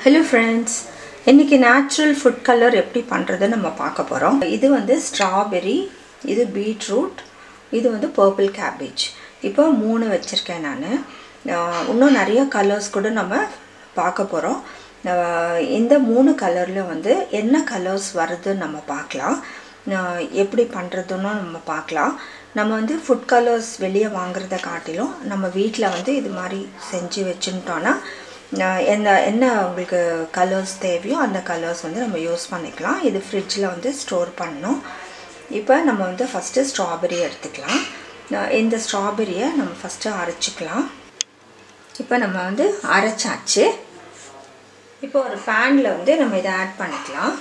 hello friends இன்றைக்கி natural food colour எப்படி பண்ணுறதுன்னு நம்ம பார்க்க போகிறோம் இது வந்து ஸ்ட்ராபெரி இது பீட்ரூட் இது வந்து பர்பிள் கேபேஜ் இப்போ மூணு வச்சுருக்கேன் நான் இன்னும் நிறைய கலர்ஸ் கூட நம்ம பார்க்க போகிறோம் இந்த மூணு கலரில் வந்து என்ன கலர்ஸ் வருதுன்னு நம்ம பார்க்கலாம் ஆஹ் எப்படி பண்ணுறதுன்னு நம்ம பார்க்கலாம் நம்ம வந்து ஃபுட் கலர்ஸ் வெளியே வாங்குறத காட்டிலும் நம்ம வீட்டில் வந்து இது மாதிரி செஞ்சு வச்சுட்டோன்னா ஆஹ் என்ன என்ன உங்களுக்கு கலர்ஸ் தேவையோ அந்த கலர்ஸ் வந்து நம்ம யூஸ் பண்ணிக்கலாம் இது ஃப்ரிட்ஜில் வந்து ஸ்டோர் பண்ணணும் இப்போ நம்ம வந்து ஃபஸ்ட்டு ஸ்ட்ராபெரி எடுத்துக்கலாம் ஆஹ் இந்த ஸ்ட்ராபெரியை நம்ம ஃபஸ்ட்டு அரைச்சிக்கலாம் இப்போ நம்ம வந்து அரைச்சாச்சு இப்போ ஒரு பேனில் வந்து நம்ம இதை ஆட் பண்ணிக்கலாம்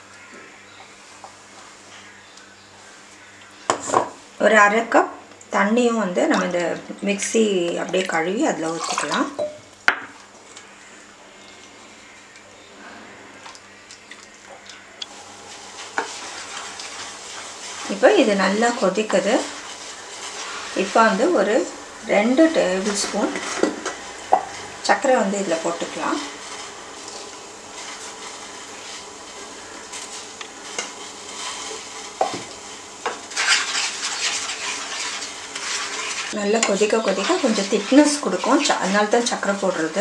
ஒரு அரை கப் தண்ணியும் வந்து நம்ம இந்த மிக்ஸி அப்படியே கழுவி அதில் ஊற்றிக்கலாம் இப்போ இது நல்லா கொதிக்குது இப்போ வந்து ஒரு ரெண்டு டேபிள் ஸ்பூன் சர்க்கரை வந்து இதில் போட்டுக்கலாம் நல்லா கொதிக்க கொதிக்க கொஞ்சம் திக்னஸ் கொடுக்கும் ச அதனால தான் சர்க்கரை போடுறது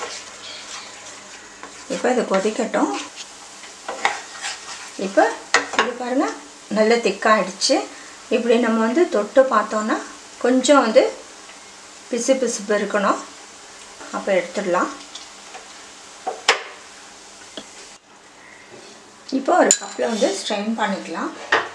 இப்போ இது கொதிக்கட்டும் இப்போ இது பாருங்கள் நல்ல திக்காகிடுச்சு இப்படி நம்ம வந்து தொட்டு பார்த்தோன்னா கொஞ்சம் வந்து பிசு பிசுப்பு இருக்கணும் அப்போ எடுத்துடலாம் இப்போ ஒரு கப்பில் வந்து ஸ்ட்ரெயின் பண்ணிக்கலாம்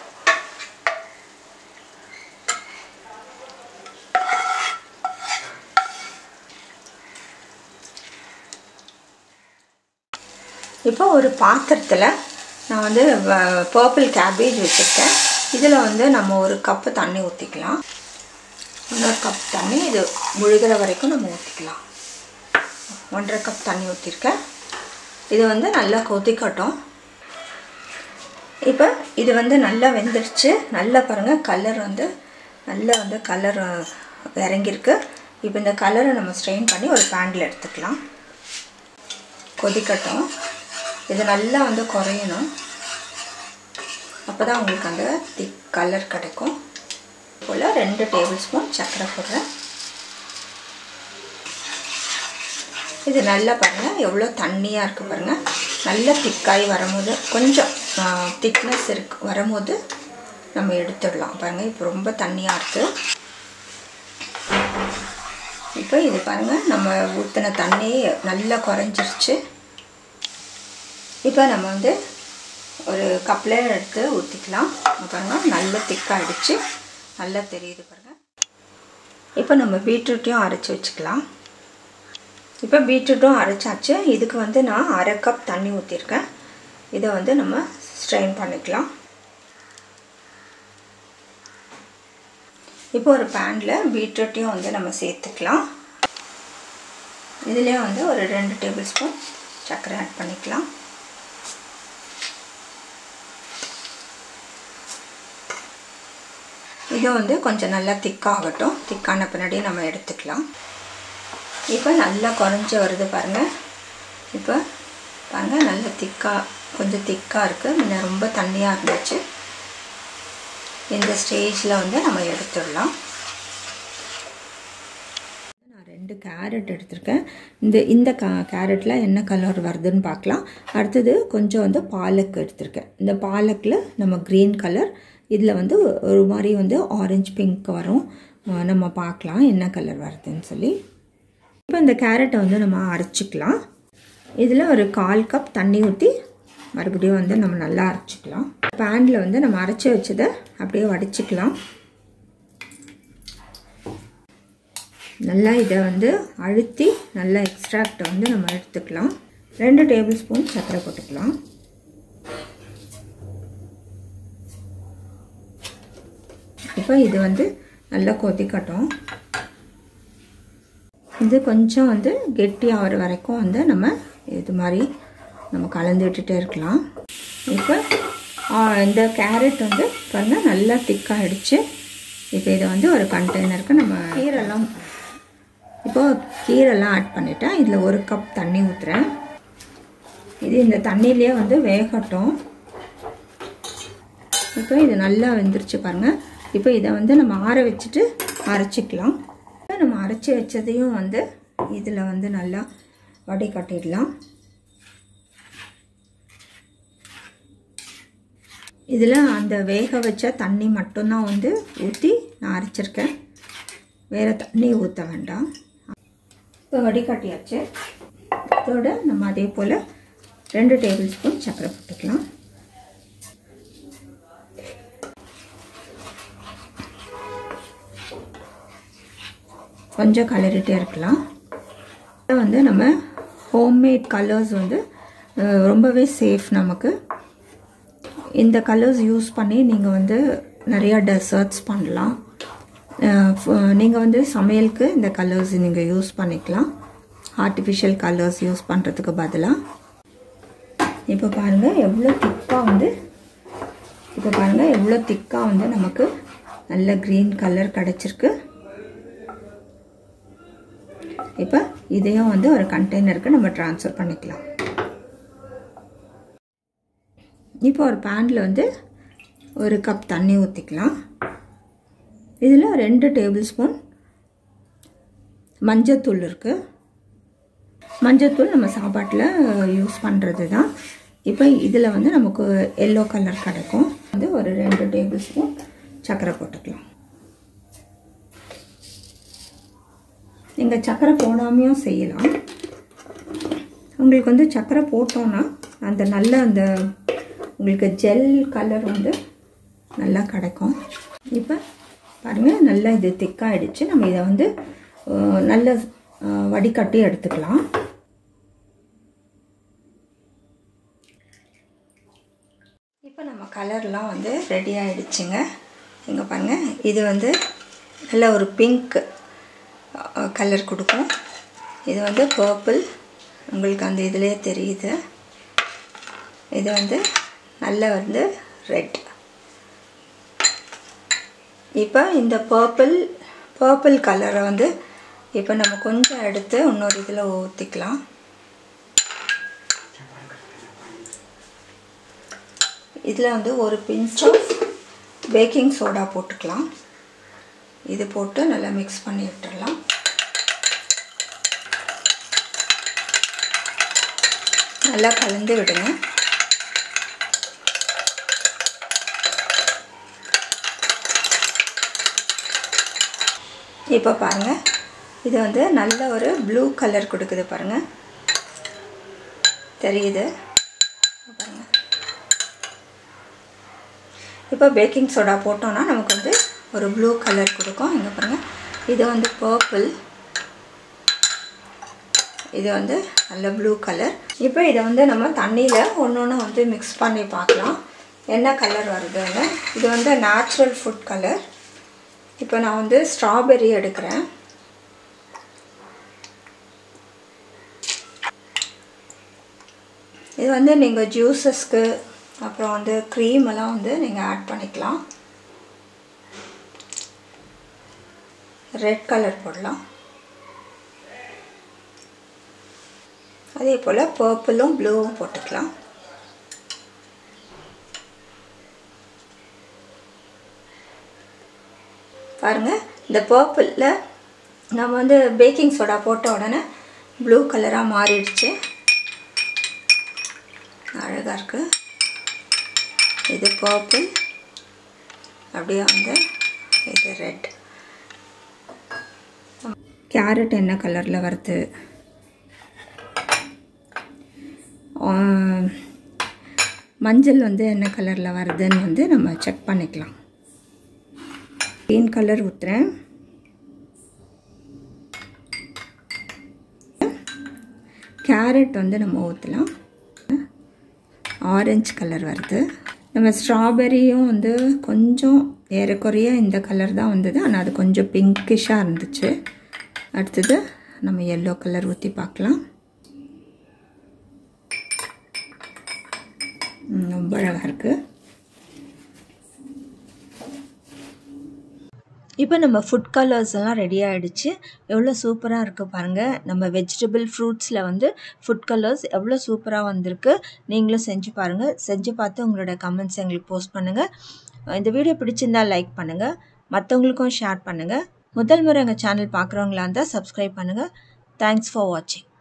இப்போ ஒரு பாத்திரத்தில் நான் வந்து பர்பிள் கேபேஜ் வச்சுருக்கேன் இதில் வந்து நம்ம ஒரு கப்பு தண்ணி ஊற்றிக்கலாம் இன்னொரு கப் தண்ணி இது முழுகிற வரைக்கும் நம்ம ஊற்றிக்கலாம் ஒன்றரை கப் தண்ணி ஊற்றிருக்கேன் இது வந்து நல்லா கொதிக்கட்டும் இப்போ இது வந்து நல்லா வெந்துடுச்சு நல்லா பாருங்கள் கலர் வந்து நல்லா வந்து கலர் இறங்கியிருக்கு இப்போ இந்த கலரை நம்ம ஸ்ட்ரெயின் பண்ணி ஒரு பேண்டில் எடுத்துக்கலாம் கொதிக்கட்டும் இது நல்லா வந்து குறையணும் அப்போ தான் உங்களுக்கு அந்த திக் கலர் கிடைக்கும் போல் ரெண்டு டேபிள் ஸ்பூன் சர்க்கரை போடுறேன் இது நல்லா பாருங்கள் எவ்வளோ தண்ணியாக இருக்குது பாருங்கள் நல்லா திக்காகி வரும்போது கொஞ்சம் திக்னஸ் இருக்கு வரும்போது நம்ம எடுத்துடலாம் பாருங்கள் இப்போ ரொம்ப தண்ணியாக இருக்குது இப்போ இது பாருங்கள் நம்ம ஊற்றின தண்ணி நல்லா குறைஞ்சிருச்சு இப்போ நம்ம வந்து ஒரு கப்பில் எடுத்து ஊற்றிக்கலாம் பாருங்கள் நல்ல திக்காகிடுச்சு நல்லா தெரியுது பாருங்கள் இப்போ நம்ம பீட்ரூட்டையும் அரைச்சி வச்சுக்கலாம் இப்போ பீட்ரூட்டும் அரைச்சாச்சு இதுக்கு வந்து நான் அரை கப் தண்ணி ஊற்றிருக்கேன் இதை வந்து நம்ம ஸ்ட்ரெயின் பண்ணிக்கலாம் இப்போ ஒரு பேனில் பீட்ரூட்டையும் வந்து நம்ம சேர்த்துக்கலாம் இதுலேயும் வந்து ஒரு ரெண்டு டேபிள் ஸ்பூன் சர்க்கரை ஆட் பண்ணிக்கலாம் இது வந்து கொஞ்சம் நல்லா திக்காகட்டும் திக்கான பின்னாடி நம்ம எடுத்துக்கலாம் இப்போ நல்லா குறைஞ்சி வருது பாருங்கள் இப்போ பாருங்கள் நல்லா திக்காக கொஞ்சம் திக்காக இருக்குது முன்ன ரொம்ப தண்ணியாக இருந்துச்சு இந்த ஸ்டேஜில் வந்து நம்ம எடுத்துடலாம் நான் ரெண்டு கேரட் எடுத்திருக்கேன் இந்த இந்த கா கேரட்டில் என்ன கலர் வருதுன்னு பார்க்கலாம் அடுத்தது கொஞ்சம் வந்து பாலக் எடுத்திருக்கேன் இந்த பாலக்கில் நம்ம க்ரீன் கலர் இதில் வந்து ஒரு மாதிரி வந்து ஆரஞ்சு பிங்க் வரும் நம்ம பார்க்கலாம் என்ன கலர் வருதுன்னு சொல்லி இப்போ இந்த கேரட்டை வந்து நம்ம அரைச்சிக்கலாம் இதில் ஒரு கால் கப் தண்ணி ஊற்றி மறுபடியும் வந்து நம்ம நல்லா அரைச்சிக்கலாம் பேனில் வந்து நம்ம அரைச்சி வச்சதை அப்படியே வடிச்சிக்கலாம் நல்லா இதை வந்து அழுத்தி நல்லா எக்ஸ்ட்ராக்டை வந்து நம்ம எடுத்துக்கலாம் ரெண்டு டேபிள் ஸ்பூன் சர்க்கரை போட்டுக்கலாம் இப்போ இது வந்து நல்லா கொதிக்கட்டும் இது கொஞ்சம் வந்து கெட்டி ஆகிற வரைக்கும் வந்து நம்ம இது மாதிரி நம்ம கலந்து விட்டுட்டே இருக்கலாம் இப்போ இந்த கேரட் வந்து பாருங்கள் நல்லா திக்காகிடுச்சு இப்போ இதை வந்து ஒரு கண்டெய்னருக்கு நம்ம கீரெல்லாம் இப்போது கீரெல்லாம் ஆட் பண்ணிவிட்டேன் இதில் ஒரு கப் தண்ணி ஊற்றுறேன் இது இந்த தண்ணியிலே வந்து வேகட்டும் இப்போ இது நல்லா வெந்துருச்சு பாருங்கள் இப்போ இதை வந்து நம்ம ஆற வச்சுட்டு அரைச்சிக்கலாம் நம்ம அரைச்சி வச்சதையும் வந்து இதில் வந்து நல்லா வடிகட்டிடலாம் இதில் அந்த வேக வச்ச தண்ணி மட்டும்தான் வந்து ஊற்றி நான் அரைச்சிருக்கேன் வேறு தண்ணி ஊற்ற வேண்டாம் இப்போ வடிகட்டியாச்சு இதோட நம்ம அதே போல் ரெண்டு டேபிள் ஸ்பூன் சர்க்கரை போட்டுக்கலாம் கொஞ்சம் கலரிட்டே இருக்கலாம் வந்து நம்ம ஹோம்மேட் கலர்ஸ் வந்து ரொம்பவே சேஃப் நமக்கு இந்த கலர்ஸ் யூஸ் பண்ணி நீங்கள் வந்து நிறையா டெசர்ட்ஸ் பண்ணலாம் நீங்கள் வந்து சமையலுக்கு இந்த கலர்ஸ் நீங்கள் யூஸ் பண்ணிக்கலாம் ஆர்டிஃபிஷியல் கலர்ஸ் யூஸ் பண்ணுறதுக்கு பதிலாக இப்போ பாருங்கள் எவ்வளோ திக்காக வந்து இப்போ பாருங்கள் எவ்வளோ திக்காக வந்து நமக்கு நல்ல க்ரீன் கலர் கிடச்சிருக்கு இப்போ இதையும் வந்து ஒரு கண்டெய்னருக்கு நம்ம ட்ரான்ஸ்ஃபர் பண்ணிக்கலாம் இப்போ ஒரு பேனில் வந்து ஒரு கப் தண்ணி ஊற்றிக்கலாம் இதில் ரெண்டு டேபிள் ஸ்பூன் மஞ்சத்தூள் இருக்குது மஞ்சத்தூள் நம்ம சாப்பாட்டில் யூஸ் பண்ணுறது தான் இப்போ இதில் வந்து நமக்கு எல்லோ கலர் கிடைக்கும் வந்து ஒரு ரெண்டு டேபிள் ஸ்பூன் சர்க்கரை போட்டுக்கலாம் நீங்கள் சர்க்கரை போடாமையும் செய்யலாம் உங்களுக்கு வந்து சர்க்கரை போட்டோன்னா அந்த நல்ல அந்த உங்களுக்கு ஜெல் கலர் வந்து நல்லா கிடைக்கும் இப்போ பாருங்கள் நல்லா இது திக்காயிடுச்சு நம்ம இதை வந்து நல்ல வடிகட்டி எடுத்துக்கலாம் இப்போ நம்ம கலர்லாம் வந்து ரெடி ஆகிடுச்சுங்க இங்கே பாருங்கள் இது வந்து நல்ல ஒரு பிங்க் கலர் கொடுக்கும் இது வந்து பர்பிள் உங்களுக்கு அந்த இதிலே தெரியுது இது வந்து நல்ல வந்து ரெட் இப்போ இந்த பர்பிள் பர்பிள் கலரை வந்து இப்போ நம்ம கொஞ்சம் எடுத்து இன்னொரு இதில் ஊற்றிக்கலாம் இதில் வந்து ஒரு பிஞ்ச் ஆஃப் பேக்கிங் சோடா போட்டுக்கலாம் இது போட்டு நல்லா மிக்ஸ் பண்ணி விட்டுடலாம் நல்லா கலந்து விடுங்க இப்போ பாருங்கள் இது வந்து நல்ல ஒரு ப்ளூ கலர் கொடுக்குது பாருங்கள் தெரியுது பாருங்கள் இப்போ பேக்கிங் சோடா போட்டோன்னா நமக்கு வந்து ஒரு ப்ளூ கலர் கொடுக்கும் இங்கே பாருங்கள் இது வந்து பர்பிள் இது வந்து நல்ல ப்ளூ கலர் இப்போ இதை வந்து நம்ம தண்ணியில் ஒன்று ஒன்று வந்து மிக்ஸ் பண்ணி பார்க்கலாம் என்ன கலர் வருதுன்னு இது வந்து நேச்சுரல் ஃபுட் கலர் இப்போ நான் வந்து ஸ்ட்ராபெரி எடுக்கிறேன் இது வந்து நீங்கள் ஜூஸஸ்க்கு அப்புறம் வந்து க்ரீம் எல்லாம் வந்து நீங்கள் ஆட் பண்ணிக்கலாம் ரெட் கலர் போடலாம் அதே போல் பர்பிளும் ப்ளூவும் போட்டுக்கலாம் பாருங்கள் இந்த பர்பிளில் நம்ம வந்து பேக்கிங் சோடா போட்ட உடனே ப்ளூ கலராக மாறிடுச்சு அழகாக இருக்குது இது பர்பிள் அப்படியே வந்து இது ரெட் கேரட் என்ன கலரில் வருது மஞ்சள் வந்து என்ன கலரில் வருதுன்னு வந்து நம்ம செக் பண்ணிக்கலாம் க்ரீன் கலர் ஊற்றுறேன் கேரட் வந்து நம்ம ஊற்றலாம் ஆரஞ்சு கலர் வருது நம்ம ஸ்ட்ராபெரியும் வந்து கொஞ்சம் ஏறக்குறைய இந்த கலர் தான் வந்தது ஆனால் அது கொஞ்சம் பிங்கிஷாக இருந்துச்சு அடுத்தது நம்ம எல்லோ கலர் ஊற்றி பார்க்கலாம் ரொம்ப அழகாக இருக்குது இப்போ நம்ம ஃபுட் கலர்ஸ் எல்லாம் ரெடி ஆகிடுச்சு எவ்வளோ சூப்பராக இருக்குது பாருங்கள் நம்ம வெஜிடபிள் ஃப்ரூட்ஸில் வந்து ஃபுட் கலர்ஸ் எவ்வளோ சூப்பராக வந்திருக்கு நீங்களும் செஞ்சு பாருங்கள் செஞ்சு பார்த்து உங்களோட கமெண்ட்ஸ் எங்களுக்கு போஸ்ட் பண்ணுங்கள் இந்த வீடியோ பிடிச்சிருந்தால் லைக் பண்ணுங்கள் மற்றவங்களுக்கும் ஷேர் பண்ணுங்கள் முதல் முறை எங்கள் சேனல் பார்க்குறவங்களா இருந்தால் சப்ஸ்கிரைப் பண்ணுங்கள் தேங்க்ஸ் ஃபார் வாட்சிங்